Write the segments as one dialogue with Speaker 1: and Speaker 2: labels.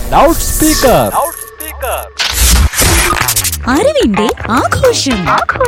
Speaker 1: loud speaker
Speaker 2: അറിവിന്റെ ആഘോഷം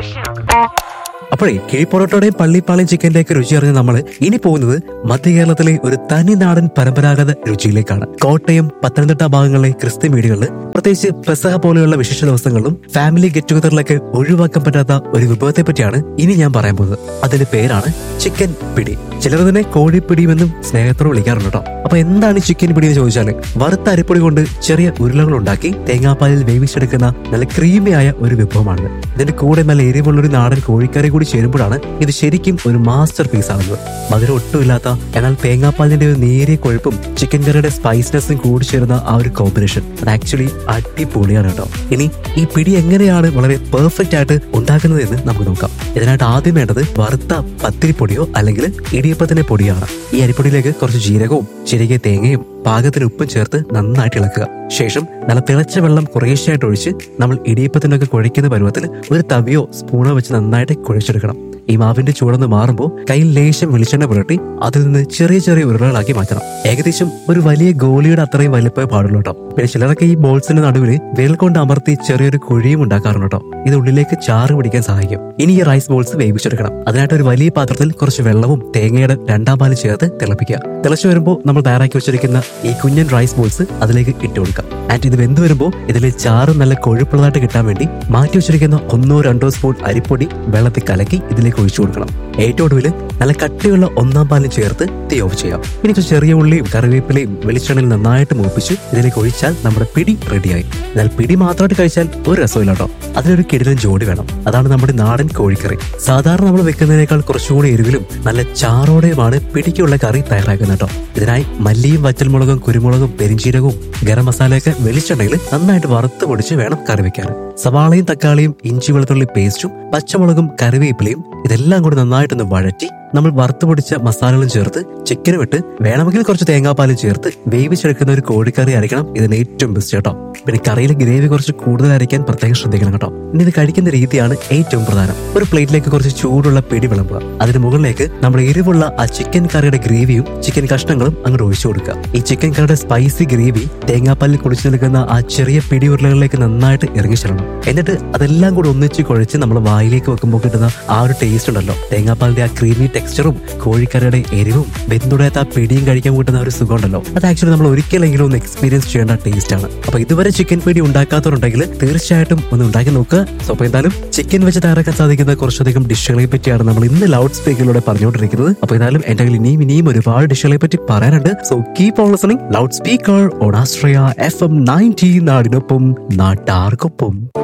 Speaker 3: അപ്പോഴേ കിഴിപ്പൊറോട്ടയുടെയും പള്ളിപ്പാളയം ചിക്കന്റെയൊക്കെ രുചി അറിഞ്ഞ് നമ്മൾ ഇനി പോകുന്നത് മധ്യ കേരളത്തിലെ ഒരു തനി നാടൻ പരമ്പരാഗത രുചിയിലേക്കാണ് കോട്ടയം പത്തനംതിട്ട ഭാഗങ്ങളിലെ ക്രിസ്ത്യൻ വീടുകളിൽ പ്രത്യേകിച്ച് പെസഹ പോലെയുള്ള വിശേഷ ദിവസങ്ങളിലും ഫാമിലി ഗെറ്റ് ടുഗദറിലൊക്കെ ഒഴിവാക്കാൻ പറ്റാത്ത ഒരു വിഭവത്തെ പറ്റിയാണ് ഇനി ഞാൻ പറയാൻ പോകുന്നത് അതിന്റെ പേരാണ് ചിക്കൻ പിടി ചിലർ ഇതിനെ കോഴിപ്പിടിയുമെന്നും സ്നേഹത്തോടെ വിളിക്കാറുണ്ട് കേട്ടോ അപ്പൊ എന്താണ് ഈ ചിക്കൻ പിടി എന്ന് ചോദിച്ചാൽ വറുത്ത അരിപ്പൊടി കൊണ്ട് ചെറിയ ഉരുളകൾ ഉണ്ടാക്കി തേങ്ങാപ്പാലിൽ വേവിച്ചെടുക്കുന്ന നല്ല ക്രീമിയായ ഒരു വിഭവമാണ് ഇതിന്റെ കൂടെ നല്ല എരിവുള്ള ഒരു നാടൻ കോഴിക്കറി കൂടി ചേരുമ്പോഴാണ് ഇത് ശരിക്കും ഒരു മാസ്റ്റർ പീസ് ആകുന്നത് മധുരം ഒട്ടുമില്ലാത്ത എന്നാൽ തേങ്ങാപ്പാലിന്റെ ഒരു നേരിയ കൊഴുപ്പും ചിക്കൻ കറിയുടെ സ്പൈസ്നെസ്സും കൂടി ചേരുന്ന ആ ഒരു കോമ്പിനേഷൻ അത് ആക്ച്വലി അടിപൊളിയാണ് കേട്ടോ ഇനി ഈ പിടി എങ്ങനെയാണ് വളരെ പെർഫെക്റ്റ് ആയിട്ട് ഉണ്ടാക്കുന്നത് എന്ന് നമുക്ക് നോക്കാം ഇതിനായിട്ട് ആദ്യം വേണ്ടത് വറുത്ത പത്തിരിപ്പൊടിയോ അല്ലെങ്കിൽ ഇടിയപ്പത്തിന്റെ പൊടിയാണ് ഈ അരിപ്പൊടിയിലേക്ക് കുറച്ച് ജീരകവും ചെറിയ തേങ്ങയും പാകത്തിന് ഉപ്പും ചേർത്ത് നന്നായിട്ട് ഇളക്കുക ശേഷം നല്ല തിളച്ച വെള്ളം കുറേശ്ശായിട്ട് ഒഴിച്ച് നമ്മൾ ഇടിയപ്പത്തിനൊക്കെ കുഴയ്ക്കുന്ന പരുവത്തിൽ ഒരു തവിയോ സ്പൂണോ വെച്ച് നന്നായിട്ട് കുഴച്ചെടുക്കണം ഈ മാവിന്റെ ചൂടൊന്ന് മാറുമ്പോൾ കയ്യിൽ ലേശം വെളിച്ചെണ്ണ പുരട്ടി അതിൽ നിന്ന് ചെറിയ ചെറിയ ഉരുളകളാക്കി മാറ്റണം ഏകദേശം ഒരു വലിയ ഗോളിയുടെ അത്രയും വലിപ്പമേ പാടുള്ളൂ കേട്ടോ പിന്നെ ചിലരൊക്കെ ഈ ബോൾസിന്റെ നടുവിൽ വിരൽ കൊണ്ട് അമർത്തി ചെറിയൊരു കുഴിയും ഉണ്ടാക്കാറുണ്ട് കേട്ടോ ഇത് ഉള്ളിലേക്ക് ചാറ് പിടിക്കാൻ സഹായിക്കും ഇനി ഈ റൈസ് ബോൾസ് വേവിച്ചെടുക്കണം അതിനായിട്ട് ഒരു വലിയ പാത്രത്തിൽ കുറച്ച് വെള്ളവും തേങ്ങയുടെ രണ്ടാം പാലും ചേർത്ത് തിളപ്പിക്കുക തിളച്ചു വരുമ്പോൾ നമ്മൾ തയ്യാറാക്കി വെച്ചിരിക്കുന്ന ഈ കുഞ്ഞൻ റൈസ് ബോൾസ് അതിലേക്ക് ഇട്ട് കൊടുക്കാം ആൻഡ് ഇത് വെന്ത് വരുമ്പോൾ ഇതിലെ ചാറ് നല്ല കൊഴുപ്പുള്ളതായിട്ട് കിട്ടാൻ വേണ്ടി മാറ്റി വെച്ചിരിക്കുന്ന ഒന്നോ രണ്ടോ സ്പൂൺ അരിപ്പൊടി വെള്ളത്തിൽ കലക്കി ഇതിലേക്ക് ഒഴിച്ചു കൊടുക്കണം ഏറ്റവും ഒടുവിൽ നല്ല കട്ടിയുള്ള ഒന്നാം പാലും ചേർത്ത് തീ ഓഫ് ചെയ്യാം ഇനി കുറച്ച് ചെറിയ ഉള്ളിയും കറിവേപ്പിലയും വെളിച്ചെണ്ണയിൽ നന്നായിട്ട് മൂപ്പിച്ച് ഇതിലേക്ക് ഒഴിച്ചാൽ നമ്മുടെ പിടി റെഡിയായി എന്നാൽ പിടി മാത്രമായിട്ട് കഴിച്ചാൽ ഒരു രസമില്ല കേട്ടോ അതിലൊരു കിടിലൻ ജോഡി വേണം അതാണ് നമ്മുടെ നാടൻ കോഴിക്കറി സാധാരണ നമ്മൾ വെക്കുന്നതിനേക്കാൾ കുറച്ചുകൂടി എരിവിലും നല്ല ചാറോടെയുമാണ് പിടിക്കുള്ള കറി തയ്യാറാക്കുന്നത് കേട്ടോ ഇതിനായി മല്ലിയും വറ്റൽമുളകും കുരുമുളകും പെരിഞ്ചീരകവും ഗരം മസാലയൊക്കെ വെളിച്ചെണ്ണയിൽ നന്നായിട്ട് വറുത്ത് പൊടിച്ച് വേണം കറി വെക്കാൻ സവാളയും തക്കാളിയും ഇഞ്ചി വെളുത്തുള്ളി പേസ്റ്റും പച്ചമുളകും കറിവേപ്പിലയും ഇതെല്ലാം കൂടി നന്നായിട്ടൊന്ന് വഴറ്റി നമ്മൾ വറുത്ത് പൊടിച്ച മസാലകളും ചേർത്ത് ചിക്കനും ഇട്ട് വേണമെങ്കിൽ കുറച്ച് തേങ്ങാപ്പാലും ചേർത്ത് വേവിച്ചെടുക്കുന്ന ഒരു കോഴിക്കറി അരയ്ക്കണം ഇതിന് ഏറ്റവും ബെസ്റ്റ് കേട്ടോ പിന്നെ കറിയിലെ ഗ്രേവി കുറച്ച് കൂടുതൽ അരയ്ക്കാൻ പ്രത്യേകം ശ്രദ്ധിക്കണം കേട്ടോ ഇനി ഇത് കഴിക്കുന്ന രീതിയാണ് ഏറ്റവും പ്രധാനം ഒരു പ്ലേറ്റിലേക്ക് കുറച്ച് ചൂടുള്ള പിടി വിളമ്പുക അതിന് മുകളിലേക്ക് നമ്മൾ എരിവുള്ള ആ ചിക്കൻ കറിയുടെ ഗ്രേവിയും ചിക്കൻ കഷ്ണങ്ങളും അങ്ങോട്ട് ഒഴിച്ചു കൊടുക്കുക ഈ ചിക്കൻ കറിയുടെ സ്പൈസി ഗ്രേവി തേങ്ങാപ്പാലിൽ കുടിച്ചു നിൽക്കുന്ന ആ ചെറിയ പിടി ഉരുളകളിലേക്ക് നന്നായിട്ട് ഇറങ്ങി ചെല്ലണം എന്നിട്ട് അതെല്ലാം കൂടി ഒന്നിച്ച് കുഴച്ച് നമ്മൾ വായിലേക്ക് വെക്കുമ്പോൾ കിട്ടുന്ന ആ ഒരു ടേസ്റ്റ് ഉണ്ടല്ലോ തേങ്ങാപ്പാലിന്റെ ആ ക്രീമി ടെക്സ്ചറും കോഴിക്കറിയുടെ എരിവും വെന്തുടയാത്ത ആ പിടിയും കഴിക്കാൻ കിട്ടുന്ന ഒരു സുഖം ഉണ്ടല്ലോ അത് ആക്ച്വലി നമ്മൾ ഒരിക്കലെങ്കിലും ഒന്ന് എക്സ്പീരിയൻസ് ചെയ്യേണ്ട ടേസ്റ്റ് ആണ് അപ്പൊ ഇതുവരെ ചിക്കൻ പിടി ഉണ്ടാക്കാത്തവരുണ്ടെങ്കിൽ തീർച്ചയായിട്ടും ഒന്ന് ഉണ്ടാക്കി നോക്കുക സോ അപ്പൊ എന്തായാലും ചിക്കൻ വെച്ച് തയ്യാറാക്കാൻ സാധിക്കുന്ന കുറച്ചധികം ഡിഷുകളെ പറ്റിയാണ് നമ്മൾ ഇന്ന് ലൗഡ് സ്പീക്കറിലൂടെ പറഞ്ഞുകൊണ്ടിരിക്കുന്നത് അപ്പൊ എന്തായാലും എന്റെ കയ്യിൽ ഇനിയും ഇനിയും ഒരുപാട് ഡിഷുകളെ പറ്റി പറയാനുണ്ട് so keep on listening loud speaker on ആസ്ട്രയ എഫ് എം നയൻറ്റി നാടിനൊപ്പം നാട്ടാർക്കൊപ്പം